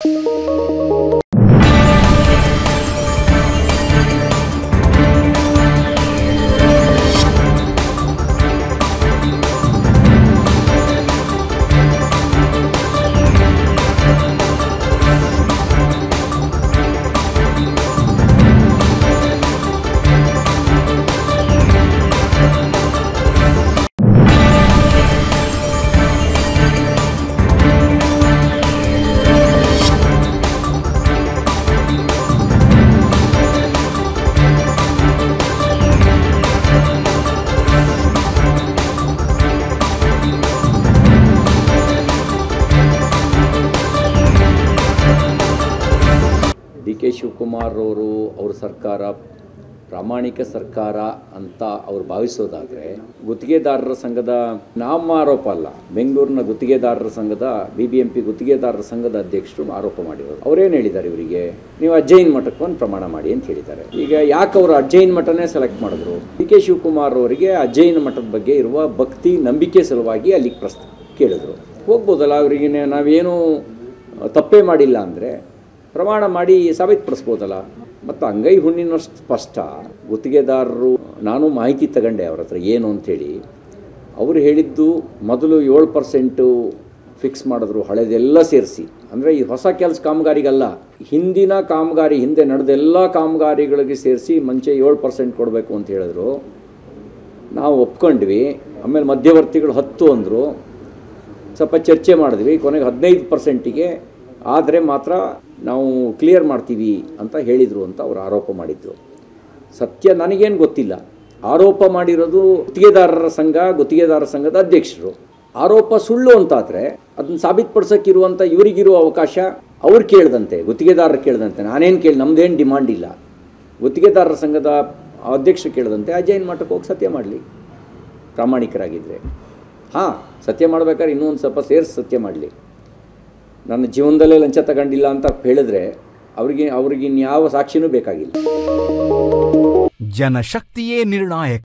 D K Shivakumar ಅವರು ಅವ್ರ ಸರ್ಕಾರ ಪ್ರಾಮಾಣಿಕ ಸರ್ಕಾರ ಅಂತ ಅವ್ರು ಭಾವಿಸೋದಾದರೆ ಗುತ್ತಿಗೆದಾರರ ಸಂಘದ ನಮ್ಮ ಆರೋಪ ಅಲ್ಲ ಬೆಂಗಳೂರಿನ ಗುತ್ತಿಗೆದಾರರ ಸಂಘದ ಬಿ ಬಿ ಎಂ ಪಿ ಗುತ್ತಿಗೆದಾರರ ಸಂಘದ ಅಧ್ಯಕ್ಷರು ಆರೋಪ ಮಾಡಿರೋದು ಅವರೇನು ಹೇಳಿದ್ದಾರೆ ಇವರಿಗೆ ನೀವು ಅಜ್ಜೈನ್ ಮಠಕ್ಕೆ ಒಂದು ಪ್ರಮಾಣ ಮಾಡಿ ಅಂತ ಹೇಳಿದ್ದಾರೆ ಈಗ ಯಾಕೆ ಅವರು ಅಜ್ಜೈನ್ ಮಠನೇ ಸೆಲೆಕ್ಟ್ ಮಾಡಿದ್ರು ಡಿ ಕೆ ಶಿವಕುಮಾರ್ ಅವರಿಗೆ ಅಜ್ಜೈನ್ ಮಠದ ಬಗ್ಗೆ ಇರುವ ಭಕ್ತಿ ನಂಬಿಕೆ ಸಲುವಾಗಿ ಅಲ್ಲಿಗೆ ಪ್ರಸ್ತ ಕೇಳಿದ್ರು ಹೋಗ್ಬೋದಲ್ಲ ಅವರಿಗೆ ನಾವೇನು ತಪ್ಪೇ ಮಾಡಿಲ್ಲ ಅಂದರೆ ಪ್ರಮಾಣ ಮಾಡಿ ಸಾಬೀತುಪಡಿಸ್ಬೋದಲ್ಲ ಮತ್ತು ಅಂಗೈ ಹುಣ್ಣಿನಷ್ಟು ಸ್ಪಷ್ಟ ಗುತ್ತಿಗೆದಾರರು ನಾನು ಮಾಹಿತಿ ತಗೊಂಡೆ ಅವ್ರ ಹತ್ರ ಏನು ಅಂಥೇಳಿ ಅವರು ಹೇಳಿದ್ದು ಮೊದಲು ಏಳು ಪರ್ಸೆಂಟು ಫಿಕ್ಸ್ ಮಾಡಿದ್ರು ಹಳೆದೆಲ್ಲ ಸೇರಿಸಿ ಅಂದರೆ ಈ ಹೊಸ ಕೆಲಸ ಕಾಮಗಾರಿಗಲ್ಲ ಹಿಂದಿನ ಕಾಮಗಾರಿ ಹಿಂದೆ ನಡೆದೆಲ್ಲ ಕಾಮಗಾರಿಗಳಿಗೆ ಸೇರಿಸಿ ಮುಂಚೆ ಏಳು ಪರ್ಸೆಂಟ್ ಕೊಡಬೇಕು ಅಂತ ಹೇಳಿದ್ರು ನಾವು ಒಪ್ಕೊಂಡ್ವಿ ಆಮೇಲೆ ಮಧ್ಯವರ್ತಿಗಳು ಹತ್ತು ಅಂದರು ಸ್ವಲ್ಪ ಚರ್ಚೆ ಮಾಡಿದ್ವಿ ಕೊನೆಗೆ ಹದಿನೈದು ಪರ್ಸೆಂಟಿಗೆ ಆದರೆ ಮಾತ್ರ ನಾವು ಕ್ಲಿಯರ್ ಮಾಡ್ತೀವಿ ಅಂತ ಹೇಳಿದರು ಅಂತ ಅವರು ಆರೋಪ ಮಾಡಿದ್ದು ಸತ್ಯ ನನಗೇನು ಗೊತ್ತಿಲ್ಲ ಆರೋಪ ಮಾಡಿರೋದು ಗುತ್ತಿಗೆದಾರರ ಸಂಘ ಗುತ್ತಿಗೆದಾರರ ಸಂಘದ ಅಧ್ಯಕ್ಷರು ಆರೋಪ ಸುಳ್ಳು ಅಂತಾದರೆ ಅದನ್ನ ಸಾಬೀತುಪಡಿಸೋಕ್ಕಿರುವಂಥ ಇವರಿಗಿರುವ ಅವಕಾಶ ಅವ್ರು ಕೇಳ್ದಂತೆ ಗುತ್ತಿಗೆದಾರರು ಕೇಳ್ದಂತೆ ನಾನೇನು ಕೇಳಿ ನಮ್ಮದೇನು ಡಿಮಾಂಡ್ ಇಲ್ಲ ಗುತ್ತಿಗೆದಾರರ ಸಂಘದ ಅಧ್ಯಕ್ಷರು ಕೇಳ್ದಂತೆ ಅಜಯನ್ ಮಠಕ್ಕೆ ಹೋಗಿ ಸತ್ಯ ಮಾಡಲಿ ಪ್ರಾಮಾಣಿಕರಾಗಿದ್ದರೆ ಹಾಂ ಸತ್ಯ ಮಾಡ್ಬೇಕಾದ್ರೆ ಇನ್ನೂ ಒಂದು ಸ್ವಲ್ಪ ಸೇರಿಸಿ ಸತ್ಯ ಮಾಡಲಿ ನನ್ನ ಜೀವನದಲ್ಲೇ ಲಂಚ ತಗೊಂಡಿಲ್ಲ ಅಂತ ಹೇಳಿದ್ರೆ ಅವರಿಗೆ ಅವ್ರಿಗೆ ಇನ್ಯಾವ ಸಾಕ್ಷಿನೂ ಬೇಕಾಗಿಲ್ಲ ಜನಶಕ್ತಿಯೇ ನಿರ್ಣಾಯಕ